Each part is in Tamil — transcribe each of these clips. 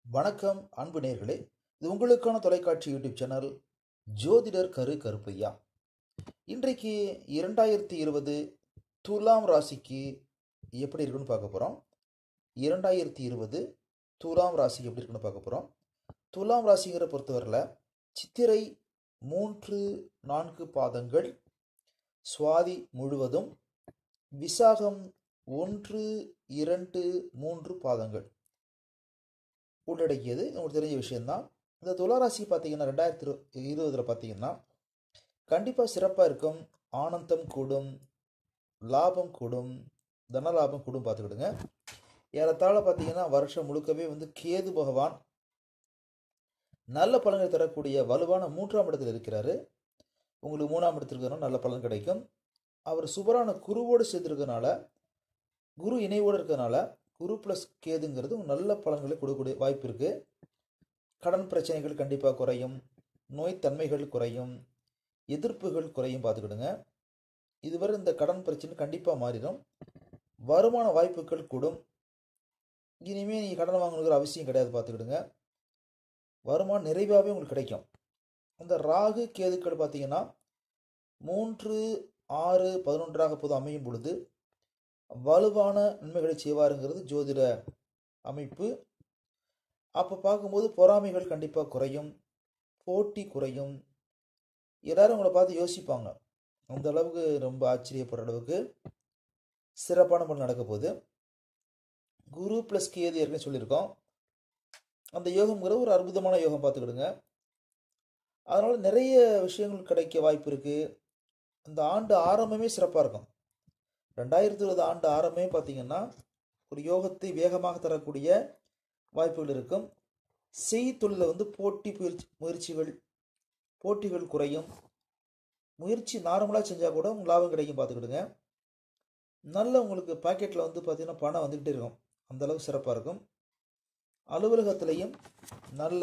வணக்கம் அன்பு நேர்களே இது உங்களுக்கான தொலைக்காட்சி யூடியூப் சேனல் ஜோதிடர் கரு கருப்பையா இன்றைக்கு இரண்டாயிரத்தி இருபது துலாம் ராசிக்கு எப்படி இருக்குன்னு பார்க்க போகிறோம் இரண்டாயிரத்தி இருபது துலாம் ராசிக்கு எப்படி இருக்குன்னு பார்க்க போகிறோம் துலாம் ராசிங்கிற பொறுத்தவரையில் சித்திரை மூன்று நான்கு பாதங்கள் சுவாதி முழுவதும் விசாகம் ஒன்று இரண்டு மூன்று பாதங்கள் உள்ளடக்கியது உங்களுக்கு தெரிஞ்ச விஷயம்தான் இந்த துளாராசி பார்த்தீங்கன்னா ரெண்டாயிரத்தி இரு இருபதில் பார்த்தீங்கன்னா கண்டிப்பாக சிறப்பாக இருக்கும் ஆனந்தம் கூடும் லாபம் கூடும் தன லாபம் கூடும் பார்த்துக்கிடுங்க ஏறத்தாழ பார்த்தீங்கன்னா வருஷம் முழுக்கவே வந்து கேது பகவான் நல்ல பலன்களை தரக்கூடிய வலுவான மூன்றாம் இடத்தில் இருக்கிறாரு உங்களுக்கு மூணாம் இடத்துல இருக்கிறனால நல்ல பலன் கிடைக்கும் அவர் சுபரான குருவோடு சேர்ந்துருக்கனால குரு இணைவோடு இருக்கிறதுனால குரு ப்ளஸ் கேதுங்கிறது நல்ல பலன்களை கொடுக்கக்கூடிய வாய்ப்பு இருக்குது கடன் பிரச்சனைகள் கண்டிப்பாக குறையும் நோய் தன்மைகள் குறையும் எதிர்ப்புகள் குறையும் பார்த்துக்கிடுங்க இதுவரை இந்த கடன் பிரச்சனை கண்டிப்பாக மாறிடும் வருமான வாய்ப்புகள் கூடும் இனிமேல் நீங்கள் கடன் வாங்கணுங்கிற அவசியம் கிடையாது பார்த்துக்கிடுங்க வருமானம் நிறைவாகவே உங்களுக்கு கிடைக்கும் அந்த ராகு கேதுக்கள் பார்த்தீங்கன்னா மூன்று ஆறு பதினொன்றாக போது அமையும் பொழுது வலுவான நன்மைகளை செய்வாருங்கிறது ஜோதிட அமைப்பு அப்போ பார்க்கும்போது பொறாமைகள் கண்டிப்பாக குறையும் போட்டி குறையும் எல்லாரும் உங்களை பார்த்து யோசிப்பாங்க அந்த அளவுக்கு ரொம்ப ஆச்சரியப்படுற அளவுக்கு சிறப்பான பலன் நடக்க போகுது குரு ப்ளஸ் கேது ஏற்கனவே சொல்லியிருக்கோம் அந்த யோகம்ங்கிற ஒரு அற்புதமான யோகம் பார்த்துக்கிடுங்க அதனால் நிறைய விஷயங்கள் கிடைக்க வாய்ப்பு இருக்குது அந்த ஆண்டு ஆரம்பமே சிறப்பாக இருக்கும் ரெண்டாயிரத்தி இருபது ஆண்டு ஆரம்பமே பார்த்தீங்கன்னா ஒரு யோகத்தை வேகமாக தரக்கூடிய வாய்ப்புகள் இருக்கும் செய்தொழிலில் வந்து போட்டி முயற்சி முயற்சிகள் போட்டிகள் குறையும் முயற்சி நார்மலாக செஞ்சால் கூட உங்களுக்கு லாபம் கிடைக்கும் பார்த்துக்கிடுங்க நல்ல உங்களுக்கு பாக்கெட்டில் வந்து பார்த்தீங்கன்னா பணம் வந்துக்கிட்டே இருக்கும் அந்த அளவுக்கு சிறப்பாக இருக்கும் அலுவலகத்திலையும் நல்ல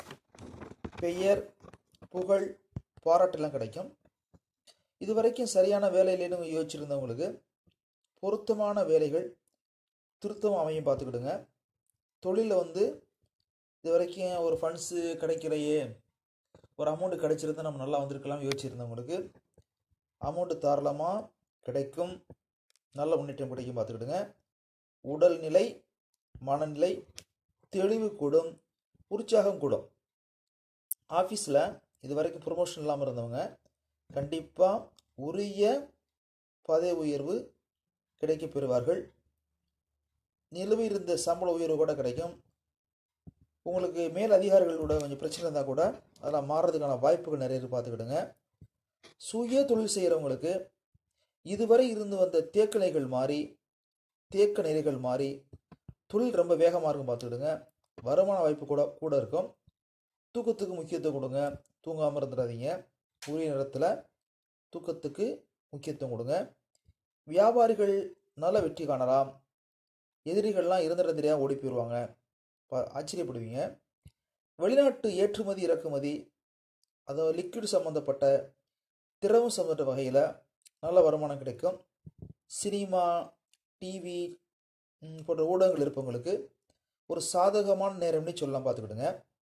பெயர் புகழ் பாராட்டெல்லாம் கிடைக்கும் இது வரைக்கும் சரியான வேலையிலேன்னு யோசிச்சிருந்தவங்களுக்கு பொருத்தமான வேலைகள் திருத்தம் அமையும் பார்த்துக்கிடுங்க தொழிலில் வந்து இது வரைக்கும் ஒரு ஃபண்ட்ஸு கிடைக்கலையே ஒரு அமௌண்ட்டு கிடைச்சிருந்தா நம்ம நல்லா வந்திருக்கலாம் யோசிச்சிருந்தவங்களுக்கு அமௌண்ட்டு தாராளமாக கிடைக்கும் நல்ல முன்னேற்றம் கிடைக்கும் பார்த்துக்கிடுங்க உடல்நிலை மனநிலை தெளிவு கூடும் உற்சாகம் கூடும் ஆஃபீஸில் இது வரைக்கும் ப்ரொமோஷன் இல்லாமல் இருந்தவங்க கண்டிப்பாக உரிய பதவி உயர்வு கிடைக்க பெறுவார்கள் நிலுவை இருந்த சம்பள உயர்வு கூட கிடைக்கும் உங்களுக்கு மேல் அதிகாரிகளோட கொஞ்சம் பிரச்சனை இருந்தால் கூட அதெல்லாம் மாறுறதுக்கான வாய்ப்புகள் நிறைய பார்த்துக்கிடுங்க சுய தொழில் செய்கிறவங்களுக்கு இதுவரை இருந்து வந்த தேக்க நிலைகள் மாறி தேக்க நிலைகள் மாறி தொழில் ரொம்ப வேகமாக இருக்கும் பார்த்துக்கிடுங்க வருமான வாய்ப்பு கூட கூட இருக்கும் தூக்கத்துக்கு முக்கியத்துவம் கொடுங்க தூங்காமல் இருந்துடாதீங்க உரிய நேரத்தில் தூக்கத்துக்கு முக்கியத்துவம் கொடுங்க வியாபாரிகள் நல்ல வெற்றி காணலாம் எதிரிகள்லாம் இருந்துட தெரியாமல் ஓடி போயிடுவாங்க ஆச்சரியப்படுவீங்க வெளிநாட்டு ஏற்றுமதி இறக்குமதி அதாவது லிக்விட் சம்மந்தப்பட்ட திரவம் சம்மந்த வகையில் நல்ல வருமானம் கிடைக்கும் சினிமா டிவி போன்ற ஊடகங்கள் இருப்பவங்களுக்கு ஒரு சாதகமான நேரம்னு சொல்லலாம் பார்த்துக்கிடுங்க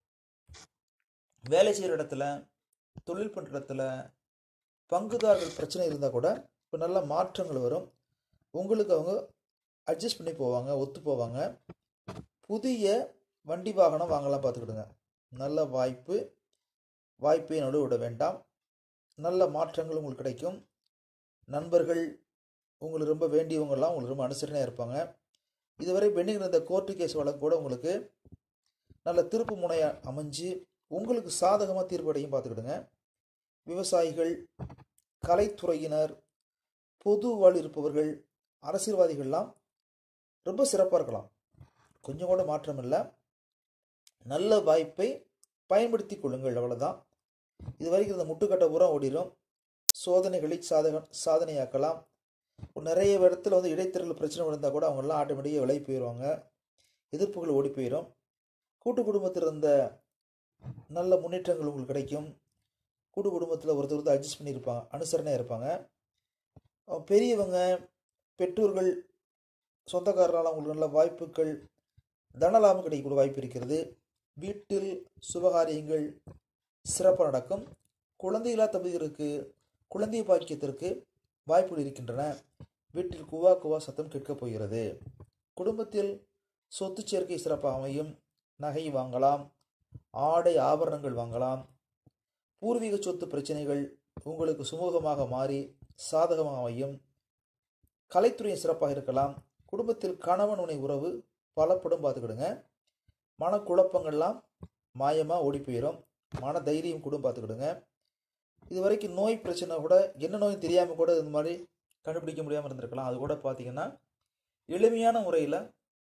வேலை செய்கிற இடத்துல தொழில் பண்ணுற இடத்துல பங்குதாரர்கள் பிரச்சனை இருந்தால் கூட இப்போ நல்ல மாற்றங்கள் வரும் உங்களுக்கு அவங்க அட்ஜஸ்ட் பண்ணி போவாங்க ஒத்து போவாங்க புதிய வண்டி வாகனம் வாங்கலாம் பார்த்துக்கிடுங்க நல்ல வாய்ப்பு வாய்ப்பை நடு விட வேண்டாம் நல்ல மாற்றங்கள் உங்களுக்கு கிடைக்கும் நண்பர்கள் உங்களுக்கு ரொம்ப வேண்டியவங்கெல்லாம் உங்களுக்கு ரொம்ப அனுசரணையாக இருப்பாங்க இதுவரை பெண்டிங் இருந்த கோர்ட்டு கேஸ் வழக்கு கூட உங்களுக்கு நல்ல திருப்பு முனையாக அமைஞ்சு உங்களுக்கு சாதகமாக தீர்ப்படையும் பார்த்துக்கிடுங்க விவசாயிகள் கலைத்துறையினர் பொது வாழ் இருப்பவர்கள் அரசியல்வாதிகள்லாம் ரொம்ப சிறப்பாக இருக்கலாம் கொஞ்சம் கூட மாற்றம் இல்லை நல்ல வாய்ப்பை பயன்படுத்தி கொள்ளுங்கள் அவ்வளோதான் இது வரைக்கும் இந்த முட்டுக்கட்டை பூரா ஓடிடும் சோதனைகளை சாதக சாதனையாக்கலாம் நிறைய இடத்துல வந்து இடைத்தரல் பிரச்சனை இருந்தால் கூட அவங்கெல்லாம் ஆட்டோமேட்டிக்காக விலகி போயிடுவாங்க எதிர்ப்புகள் ஓடி போயிடும் கூட்டு குடும்பத்தில் இருந்த நல்ல முன்னேற்றங்கள் உங்களுக்கு கிடைக்கும் கூட்டு குடும்பத்தில் ஒருத்தர் வந்து அட்ஜஸ்ட் பண்ணியிருப்பாங்க அனுசரணையாக இருப்பாங்க பெரியவங்க பெற்றோர்கள் சொந்தக்காரரால் உங்களுக்கு நல்ல வாய்ப்புகள் தனலாபம் கிடைக்கக்கூடிய வாய்ப்பு இருக்கிறது வீட்டில் சுபகாரியங்கள் சிறப்பாக நடக்கும் குழந்தையில்லா தம்பதியருக்கு குழந்தை பாக்கியத்திற்கு வாய்ப்புகள் இருக்கின்றன வீட்டில் குவா குவா சத்தம் கேட்கப் போகிறது குடும்பத்தில் சொத்து சேர்க்கை சிறப்பாக அமையும் நகை வாங்கலாம் ஆடை ஆபரணங்கள் வாங்கலாம் பூர்வீக சொத்து பிரச்சனைகள் உங்களுக்கு சுமூகமாக மாறி சாதகமாக அமையும் கலைத்துறையும் சிறப்பாக இருக்கலாம் குடும்பத்தில் கணவன் உணை உறவு பலப்படும் பார்த்துக்கிடுங்க மனக்குழப்பங்கள்லாம் மாயமாக ஓடி போயிடும் மன தைரியம் கூட பார்த்துக்கிடுங்க இது வரைக்கும் நோய் பிரச்சனை கூட என்ன நோய் தெரியாமல் கூட இந்த மாதிரி கண்டுபிடிக்க முடியாமல் இருந்திருக்கலாம் அது கூட பார்த்தீங்கன்னா எளிமையான முறையில்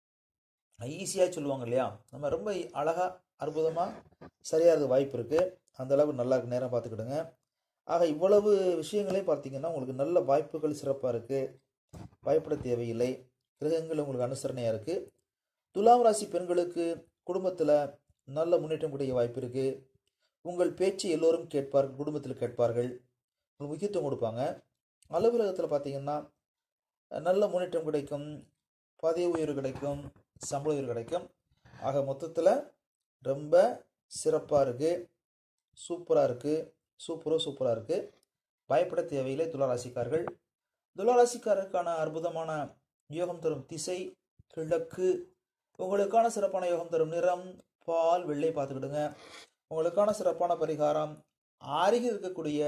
ஈஸியாக சொல்லுவாங்க இல்லையா நம்ம ரொம்ப அழகாக அற்புதமாக சரியாக வாய்ப்பு இருக்குது அந்த அளவுக்கு நல்லா இருக்கு நேரம் பார்த்துக்கிடுங்க ஆக இவ்வளவு விஷயங்களே பார்த்தீங்கன்னா உங்களுக்கு நல்ல வாய்ப்புகள் சிறப்பாக இருக்குது பயப்பட தேவையில்லை கிரகங்கள் உங்களுக்கு அனுசரணையாக இருக்குது துலாம் ராசி பெண்களுக்கு குடும்பத்தில் நல்ல முன்னேற்றம் கிடைக்க வாய்ப்பு இருக்குது உங்கள் பேச்சு எல்லோரும் கேட்பார்கள் குடும்பத்தில் கேட்பார்கள் உங்களுக்கு முக்கியத்துவம் கொடுப்பாங்க அலுவலகத்தில் பார்த்தீங்கன்னா நல்ல முன்னேற்றம் கிடைக்கும் பதவி உயர்வு கிடைக்கும் சம்பள உயர்வு கிடைக்கும் ஆக மொத்தத்தில் ரொம்ப சிறப்பாக இருக்குது சூப்பராக இருக்குது சூப்பரோ சூப்பராக இருக்குது பயப்பட தேவையில்லை துளாராசிக்காரர்கள் துளாராசிக்காரருக்கான அற்புதமான யோகம் தரும் திசை கிழக்கு உங்களுக்கான சிறப்பான யோகம் தரும் நிறம் பால் வெள்ளை பார்த்துக்கிடுங்க உங்களுக்கான சிறப்பான பரிகாரம் அருகில் இருக்கக்கூடிய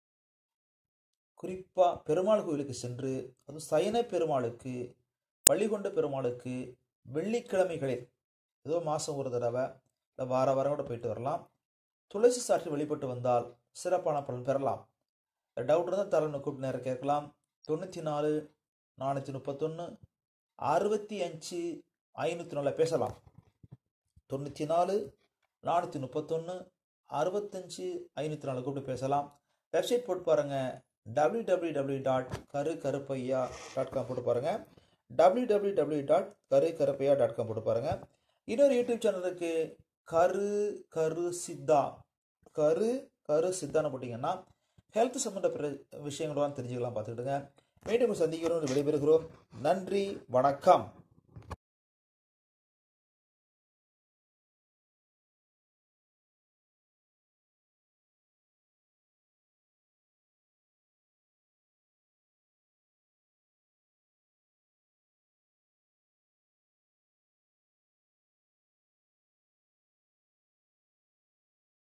குறிப்பாக பெருமாள் கோயிலுக்கு சென்று அதுவும் சயன பெருமாளுக்கு பள்ளிகொண்ட பெருமாளுக்கு வெள்ளிக்கிழமைகளில் ஏதோ மாதம் ஒரு தடவை இல்லை வார வாரம் கூட போயிட்டு வரலாம் துளசி சாற்றி வழிபட்டு வந்தால் சிறப்பான பலன் பெறலாம் டவுட் இருந்தால் தலைமை கூப்பிட்டு நேரம் கேட்கலாம் தொண்ணூற்றி நாலு நானூற்றி முப்பத்தொன்று அறுபத்தி அஞ்சு ஐநூற்றி நாலில் பேசலாம் தொண்ணூற்றி நாலு நானூற்றி முப்பத்தொன்று அறுபத்தஞ்சு ஐநூற்றி நாலு கூப்பிட்டு பேசலாம் வெப்சைட் போட்டு பாருங்கள் டபிள்யூ டபிள்யூ டபிள்யூ டாட் கரு கருப்பையா டாட் காம் போட்டு பாருங்கள் டபிள்யூ டபிள்யூ டபிள்யூ டாட் கரு கருப்பையா டாட் காம் போட்டு பாருங்கள் இன்னொரு யூடியூப் சேனல் இருக்குது கரு கரு சித்தா கரு கரு சித்தான்னு போட்டிங்கன்னா ஹெல்த் சம்மந்தப்பட்ட விஷயங்களெல்லாம் தெரிஞ்சுக்கலாம் பார்த்துக்கிட்டுங்க மீண்டும் சந்திக்கிறோம் விடைபெறுகிறோம் நன்றி வணக்கம்